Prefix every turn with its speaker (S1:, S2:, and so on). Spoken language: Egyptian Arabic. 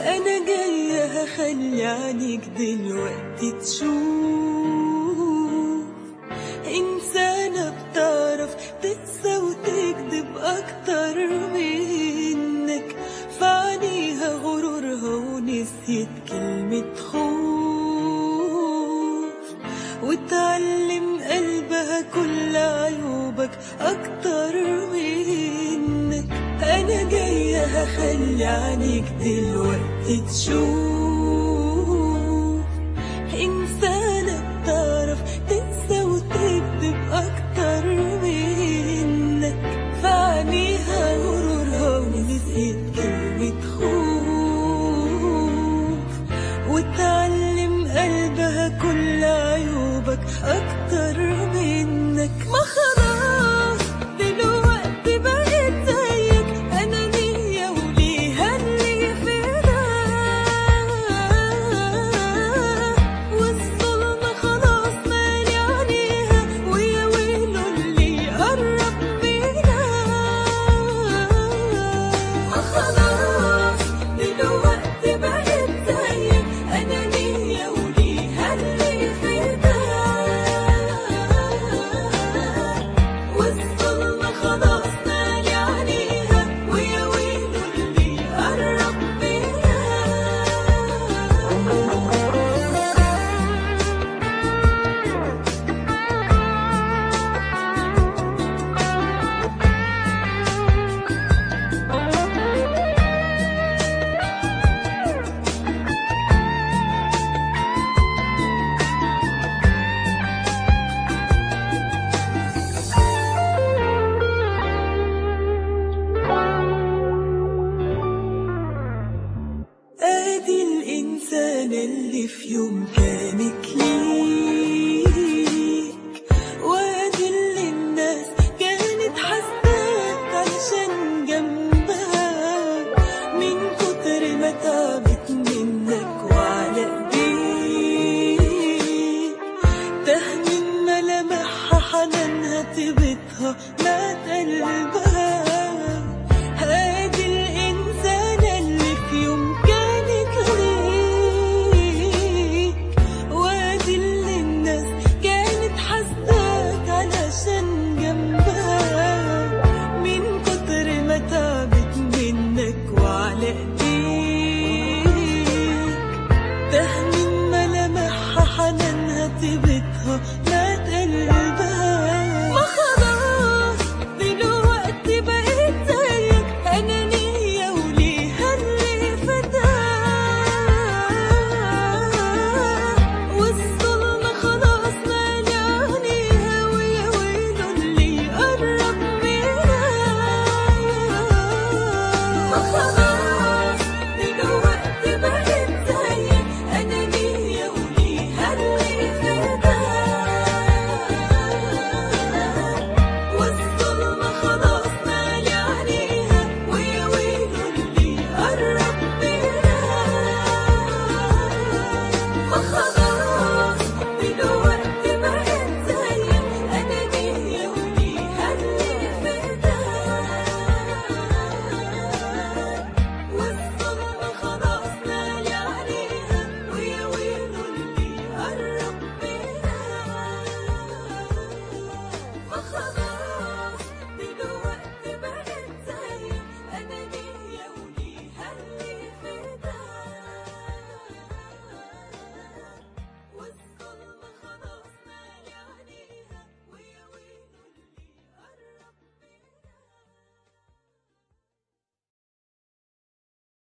S1: أنا جاية هخلي عينيك دلوقتي تشوف إنسانة بتعرف تنسى وتكذب أكتر منك فعنيها غرورها ونسيت كلمة خوف وتعلم قلبها كل عيوبك أكتر منك أنا جاية هخلي عينيك دلوقتي تشوف إنسانة بتعرف تنسى وتكذب أكتر منك فعنيها غرورها ونسيت كلمة خوف وتعلم قلبها كل عيوبك أكتر منك ما خلاص دلوقتي بقيت زيك أنانية وليها اللي في والظلم خلاص مالي عليها ويا ويله اللي يقرب منها ما خلاص دلوقتي بقيت زيك أنانية وليها اللي في والظلم خلاص مالي عليها ويا ويله اللي يقرب منها ادي الانسان اللي في يوم كانت